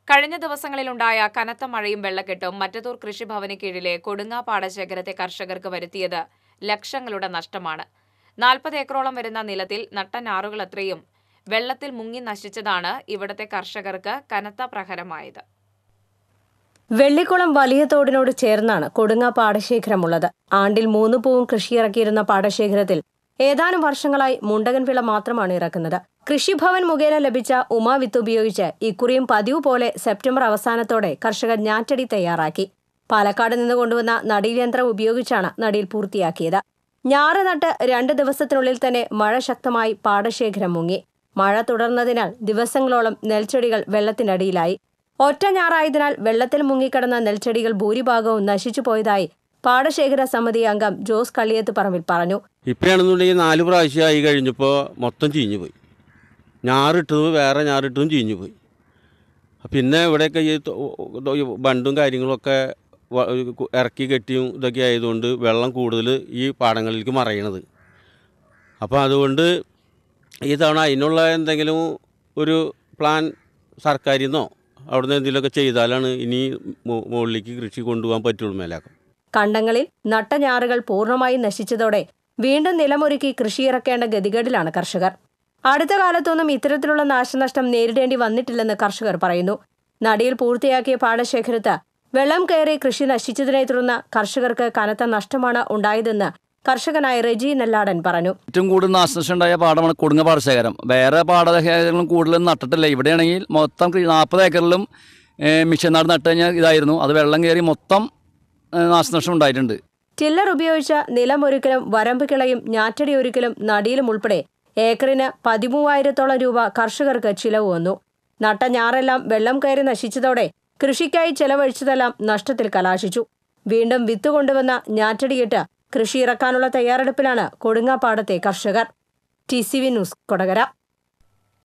കഴിഞ്ഞ ദിവസങ്ങളിലുണ്ടായ കനത്ത മഴയും വെള്ളക്കെട്ടും മറ്റത്തൂർ കൃഷിഭവന് കീഴിലെ കൊടുങ്ങ പാടശേഖരത്തെ കർഷകർക്ക് വരുത്തിയത് ലക്ഷങ്ങളുടെ നഷ്ടമാണ് നാൽപ്പത് ഏക്കറോളം വരുന്ന നിലത്തിൽ നട്ട ഞാറുകൾ അത്രയും വെള്ളത്തിൽ മുങ്ങി നശിച്ചതാണ് ഇവിടത്തെ കർഷകർക്ക് കനത്ത പ്രഹരമായത് വെള്ളിക്കുളം വലിയ തോടിനോട് ചേർന്നാണ് കൊടുങ്ങ പാടശേഖരമുള്ളത് ആണ്ടിൽ മൂന്ന് പൂവും കൃഷിയിറക്കിയിരുന്ന പാടശേഖരത്തിൽ ഏതാനും വർഷങ്ങളായി മുണ്ടകൻ വിള മാത്രമാണ് ഇറക്കുന്നത് കൃഷിഭവൻ മുഖേന ലഭിച്ച ഉമാ വിത്ത് ഉപയോഗിച്ച് ഇക്കുറിയും പതിവ് പോലെ സെപ്റ്റംബർ അവസാനത്തോടെ കർഷകർ ഞാറ്റടി തയ്യാറാക്കി പാലക്കാട് നിന്ന് കൊണ്ടുവന്ന നടീൽ യന്ത്രം ഉപയോഗിച്ചാണ് നടീൽ പൂർത്തിയാക്കിയത് ഞാറ് നട്ട് രണ്ട് ദിവസത്തിനുള്ളിൽ തന്നെ മഴ ശക്തമായി പാടശേഖരം മുങ്ങി മഴ തുടർന്നതിനാൽ ദിവസങ്ങളോളം നെൽച്ചെടികൾ വെള്ളത്തിനടിയിലായി ഒറ്റ ഞാറായതിനാൽ വെള്ളത്തിൽ മുങ്ങിക്കിടന്ന നെൽച്ചെടികൾ ഭൂരിഭാഗവും നശിച്ചു പോയതായി പാടശേഖര സമിതി അംഗം ജോസ് കള്ളിയത്ത് പറമ്പിൽ പറഞ്ഞു ഇപ്പോഴാണെന്നുണ്ടെങ്കിൽ നാല് പ്രാവശ്യമായി കഴിഞ്ഞപ്പോൾ മൊത്തം ചീഞ്ഞു പോയി ഞാറിട്ടതും വേറെ ഞാറിട്ടതും ചീഞ്ഞു പോയി പിന്നെ ഇവിടെയൊക്കെ ഈ തൊ- തൊ- ഈ ബണ്ടും കാര്യങ്ങളൊക്കെ വ- ഇറക്കി കെട്ടിയും ഇതൊക്കെ ആയതുകൊണ്ട് വെള്ളം കൂടുതൽ ഈ പാടങ്ങളിലേക്ക് മറയണത് അപ്പോൾ അതുകൊണ്ട് ഈ തവണ അതിനുള്ള എന്തെങ്കിലും ഒരു പ്ലാൻ സർക്കാരിൽ നിന്നോ അവിടുന്ന് എന്തെങ്കിലുമൊക്കെ ചെയ്താലാണ് ഇനി മു- മുകളിലേക്ക് കൃഷി കൊണ്ടുപോകാൻ പറ്റുള്ളൂ മേലാക്കം കണ്ടങ്ങളിൽ നട്ട ഞാറുകൾ പൂർണ്ണമായി നശിച്ചതോടെ വീണ്ടും നിലമൊരുക്കി കൃഷിയിറക്കേണ്ട ഗതികേടിലാണ് കർഷകർ അടുത്ത കാലത്തൊന്നും ഇത്തരത്തിലുള്ള നാശനഷ്ടം നേരിടേണ്ടി വന്നിട്ടില്ലെന്ന് കർഷകർ പറയുന്നു നടിയിൽ പൂർത്തിയാക്കിയ പാടശേഖരത്ത് വെള്ളം കയറി കൃഷി നശിച്ചതിനെ തുടർന്ന് കർഷകർക്ക് കനത്ത നഷ്ടമാണ് ഉണ്ടായതെന്ന് കർഷകനായ റെജി നെല്ലാടൻ പറഞ്ഞു ഏറ്റവും കൂടുതൽ നാശനഷ്ടം ഉണ്ടായ പാടമാണ് കൊടുങ്ങ പാടശേഖരം വേറെ പാടശേഖരങ്ങളും കൂടുതലും നട്ടിട്ടില്ല ഇവിടെയാണെങ്കിൽ മൊത്തം നാൽപ്പത് ഏക്കറിലും മിഷനാട് നട്ട് കഴിഞ്ഞാൽ ഇതായിരുന്നു അത് വെള്ളം കയറി മൊത്തം ഏ, നാശനഷ്ടം ഉണ്ടായിട്ടുണ്ട് ടില്ലർ ഉപയോഗിച്ച് നിലമൊരുക്കലും വരമ്പ് കിളയും ഞാറ്റടി ഒരുക്കലും നടിയിലും ഉൾപ്പെടെ ഏക്കറിന് പതിമൂവായിരത്തോളം രൂപ കർഷകർക്ക് ചിലവ് വന്നു നട്ട ഞാറെല്ലാം വെള്ളം കയറി നശിച്ചതോടെ കൃഷിക്കായി ചെലവഴിച്ചതെല്ലാം നഷ്ടത്തിൽ കലാശിച്ചു വീണ്ടും വിത്ത് കൊണ്ടുവന്ന ഞാറ്റടിയിട്ട് കൃഷി ഇറക്കാനുള്ള തയ്യാറെടുപ്പിലാണ് കൊടുങ്ങാപ്പാടത്തെ കർഷകർ T C V news Kodakara